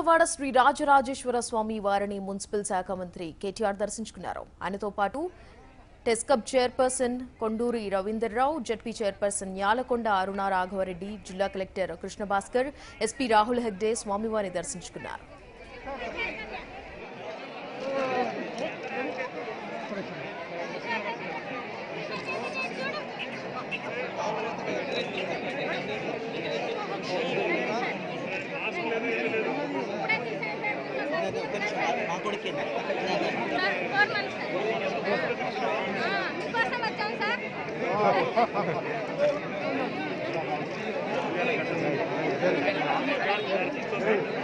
వేములవాడ శ్రీ రాజరాజేశ్వర స్వామి వారిని మున్సిపల్ శాఖ మంత్రి కేటీఆర్ దర్శించుకున్నారు ఆయనతో పాటు TESCAB chairperson Konduri Ravinder Rao ZP chairperson Yalakonda Aruna Raghava Reddy జిల్లా కలెక్టర్ కృష్ణభాస్కర్ ఎస్పీ రాహుల్ హెగ్డే స్వామివారిని దర్శించుకున్నారు సార్ ఫోర్ మంత్స్ సార్ మీకోసం వచ్చాం సార్ ¡Vamos!